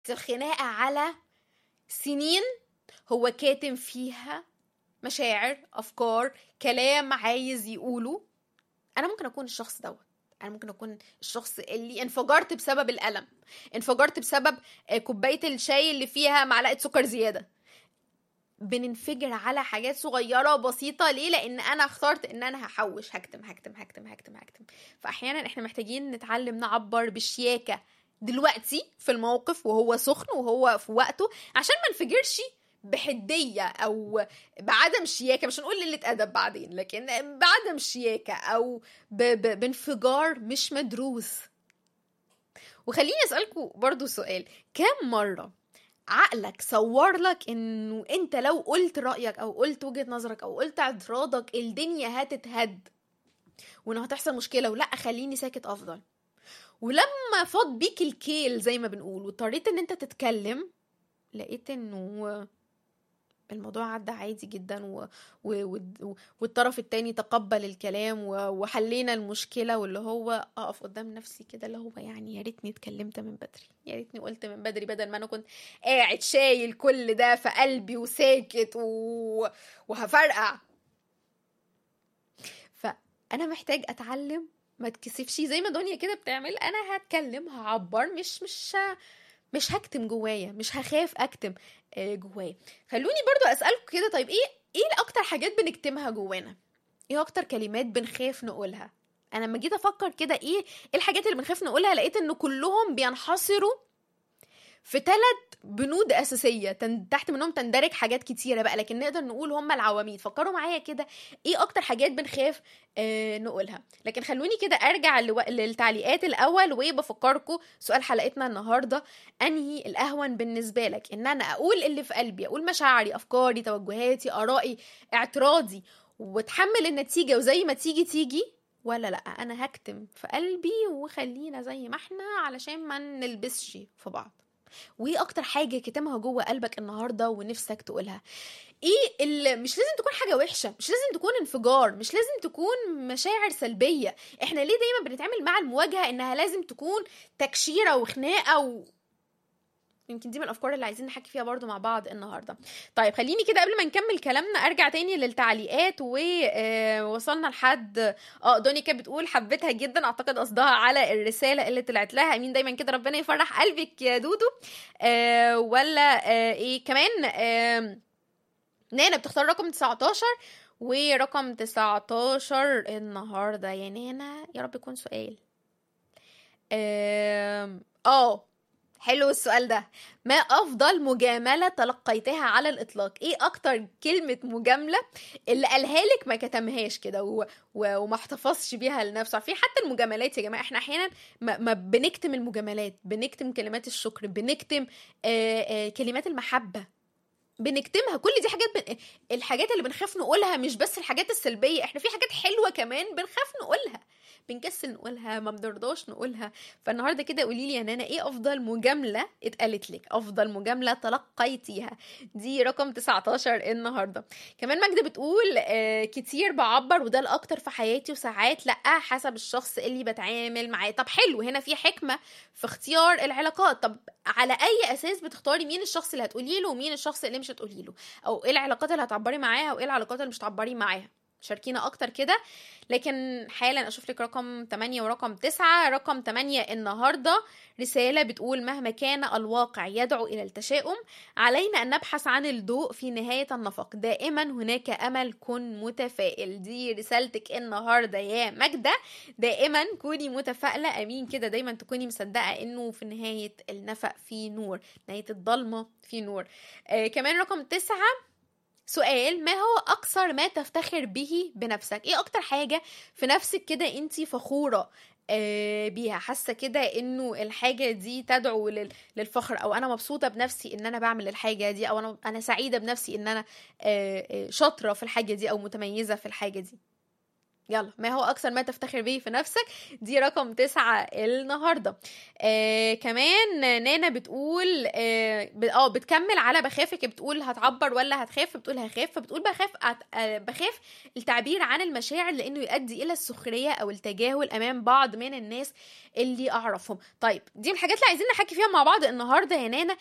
الخناقة على سنين هو كاتم فيها مشاعر أفكار كلام عايز يقوله أنا ممكن أكون الشخص دوت أنا ممكن أكون الشخص اللي انفجرت بسبب الألم انفجرت بسبب آه، كوباية الشاي اللي فيها معلقة سكر زيادة بننفجر على حاجات صغيرة بسيطة ليه؟ لأن أنا اخترت إن أنا هحوش هكتم هكتم هكتم هكتم هكتم فأحيانا إحنا محتاجين نتعلم نعبر بشياكة دلوقتي في الموقف وهو سخن وهو في وقته عشان ما نفجرش بحدية أو بعدم شياكة مش هنقول قلة أدب بعدين لكن بعدم شياكة أو ب... ب... بانفجار مش مدروس وخليني أسألكم برضو سؤال كم مرة عقلك صور لك انه انت لو قلت رأيك او قلت وجهة نظرك او قلت اعتراضك الدنيا هتتهد وانه هتحصل مشكلة ولا خليني ساكت افضل ولما فاض بيك الكيل زي ما بنقول واضطريت ان انت تتكلم لقيت انه الموضوع عدى عادي جدا و... و... و... والطرف التاني تقبل الكلام و... وحلينا المشكلة واللي هو اقف قدام نفسي كده اللي هو يعني يا ريتني اتكلمت من بدري يا ريتني قلت من بدري بدل ما انا كنت قاعد شايل كل ده في قلبي وساكت و... وهفرقع فانا محتاج اتعلم ما تكسفش زي ما دنيا كده بتعمل انا هتكلم هعبر مش مش مش هكتم جوايا مش هخاف اكتم آه، جوايا خلوني برضو اسالكم كده طيب ايه ايه اكتر حاجات بنكتمها جوانا ايه اكتر كلمات بنخاف نقولها انا لما جيت افكر كده ايه ايه الحاجات اللي بنخاف نقولها لقيت انه كلهم بينحصروا في ثلاث بنود اساسيه تن... تحت منهم تندرج حاجات كتيره بقى لكن نقدر نقول هم العواميد فكروا معايا كده ايه اكتر حاجات بنخاف آه نقولها لكن خلوني كده ارجع لو... للتعليقات الاول وبفكركم سؤال حلقتنا النهارده انهي الاهون بالنسبه لك ان انا اقول اللي في قلبي اقول مشاعري افكاري توجهاتي ارائي اعتراضي واتحمل النتيجه وزي ما تيجي تيجي ولا لا انا هكتم في قلبي وخلينا زي ما احنا علشان ما نلبسش في بعض وايه اكتر حاجه كتمها جوه قلبك النهارده ونفسك تقولها ايه اللي مش لازم تكون حاجه وحشه مش لازم تكون انفجار مش لازم تكون مشاعر سلبيه احنا ليه دايما بنتعامل مع المواجهه انها لازم تكون تكشيره وخناقه و... يمكن دي من الافكار اللي عايزين نحكي فيها برضو مع بعض النهارده طيب خليني كده قبل ما نكمل كلامنا ارجع تاني للتعليقات ووصلنا لحد اه دوني كانت بتقول حبيتها جدا اعتقد قصدها على الرساله اللي طلعت لها امين دايما كده ربنا يفرح قلبك يا دودو آه ولا آه ايه كمان آه نانا بتختار رقم 19 ورقم 19 النهارده يا نانا يا رب يكون سؤال اه آه، حلو السؤال ده ما افضل مجامله تلقيتها على الاطلاق ايه اكتر كلمه مجامله اللي قالها لك ما كتمهاش كده و... و... وما احتفظش بيها لنفسه في حتى المجاملات يا جماعه احنا احيانا ما... ما بنكتم المجاملات بنكتم كلمات الشكر بنكتم آآ آآ كلمات المحبه بنكتمها كل دي حاجات بن... الحاجات اللي بنخاف نقولها مش بس الحاجات السلبيه احنا في حاجات حلوه كمان بنخاف نقولها بنكسل نقولها ما بنرضاش نقولها فالنهارده كده قولي لي يا نانا ايه افضل مجامله اتقالت لك افضل مجامله تلقيتيها دي رقم 19 النهارده كمان ماجده بتقول آه كتير بعبر وده الاكتر في حياتي وساعات لا حسب الشخص اللي بتعامل معاه طب حلو هنا في حكمه في اختيار العلاقات طب على اي اساس بتختاري مين الشخص اللي هتقولي له ومين الشخص اللي مش هتقولي له او ايه العلاقات اللي هتعبري معاها وايه العلاقات اللي مش هتعبري معاها شاركينا اكتر كده لكن حالا اشوف لك رقم 8 ورقم 9 رقم 8 النهارده رساله بتقول مهما كان الواقع يدعو الى التشاؤم علينا ان نبحث عن الضوء في نهايه النفق دائما هناك امل كن متفائل دي رسالتك النهارده يا ماجده دائما كوني متفائله امين كده دايما تكوني مصدقه انه في نهايه النفق في نور نهايه الضلمه في نور آه كمان رقم 9 سؤال ما هو اكثر ما تفتخر به بنفسك ايه اكتر حاجه في نفسك كده انت فخوره آه بيها حاسه كده انه الحاجه دي تدعو للفخر او انا مبسوطه بنفسي ان انا بعمل الحاجه دي او انا انا سعيده بنفسي ان انا آه شاطره في الحاجه دي او متميزه في الحاجه دي يلا ما هو اكثر ما تفتخر به في نفسك دي رقم تسعة النهارده آه كمان نانا بتقول اه ب- آه، بتكمل على بخافك بتقول هتعبر ولا هتخاف بتقول هخاف فبتقول بخاف أت- آه، بخاف التعبير عن المشاعر لانه يؤدي الى السخريه او التجاهل امام بعض من الناس اللي اعرفهم طيب دي من الحاجات اللي عايزين نحكي فيها مع بعض النهارده يا نانا